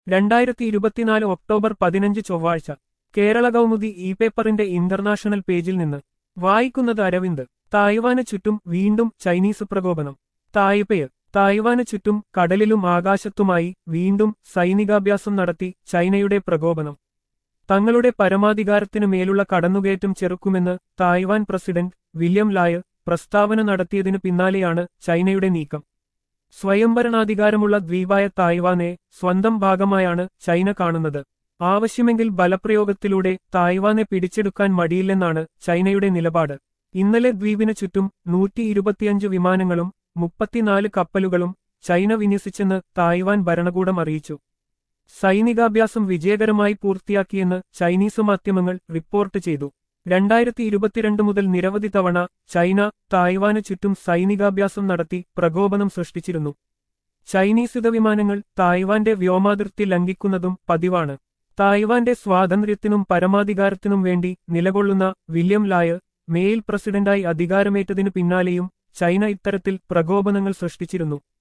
രണ്ടായിരത്തി ഇരുപത്തിനാല് ഒക്ടോബർ പതിനഞ്ച് ചൊവ്വാഴ്ച കേരള കൗമുദി ഇ പേപ്പറിന്റെ ഇന്റർനാഷണൽ പേജിൽ നിന്ന് വായിക്കുന്നത് അരവിന്ദ് തായ്വാന് ചുറ്റും വീണ്ടും ചൈനീസ് പ്രകോപനം തായ്പേയ് തായ്വാന് ചുറ്റും കടലിലും ആകാശത്തുമായി വീണ്ടും സൈനികാഭ്യാസം നടത്തി ചൈനയുടെ പ്രകോപനം തങ്ങളുടെ പരമാധികാരത്തിനു മേലുള്ള കടന്നുകയറ്റം ചെറുക്കുമെന്ന് തായ്വാൻ പ്രസിഡന്റ് വില്യം ലായ് പ്രസ്താവന നടത്തിയതിനു പിന്നാലെയാണ് ചൈനയുടെ നീക്കം സ്വയംഭരണാധികാരമുള്ള ദ്വീപായ തായ്വാനെ സ്വന്തം ഭാഗമായാണ് ചൈന കാണുന്നത് ആവശ്യമെങ്കിൽ ബലപ്രയോഗത്തിലൂടെ തായ്വാനെ പിടിച്ചെടുക്കാൻ മടിയില്ലെന്നാണ് ചൈനയുടെ നിലപാട് ഇന്നലെ ദ്വീപിന് ചുറ്റും നൂറ്റി ഇരുപത്തിയഞ്ച് വിമാനങ്ങളും മുപ്പത്തിനാല് കപ്പലുകളും ചൈന വിന്യസിച്ചെന്ന് തായ്വാൻ ഭരണകൂടം അറിയിച്ചു സൈനികാഭ്യാസം വിജയകരമായി പൂർത്തിയാക്കിയെന്ന് ചൈനീസ് മാധ്യമങ്ങൾ റിപ്പോർട്ട് ചെയ്തു രണ്ടായിരത്തി ഇരുപത്തിരണ്ട് മുതൽ നിരവധി തവണ ചൈന തായ്വാന് ചുറ്റും സൈനികാഭ്യാസം നടത്തി പ്രകോപനം സൃഷ്ടിച്ചിരുന്നു ചൈനീസ് യുദ്ധവിമാനങ്ങൾ തായ്വാന്റെ വ്യോമാതിർത്തി ലംഘിക്കുന്നതും പതിവാണ് തായ്വാന്റെ സ്വാതന്ത്ര്യത്തിനും പരമാധികാരത്തിനും വേണ്ടി നിലകൊള്ളുന്ന വില്യം ലായ് മേയിൽ പ്രസിഡന്റായി അധികാരമേറ്റതിനു പിന്നാലെയും ചൈന ഇത്തരത്തിൽ പ്രകോപനങ്ങൾ സൃഷ്ടിച്ചിരുന്നു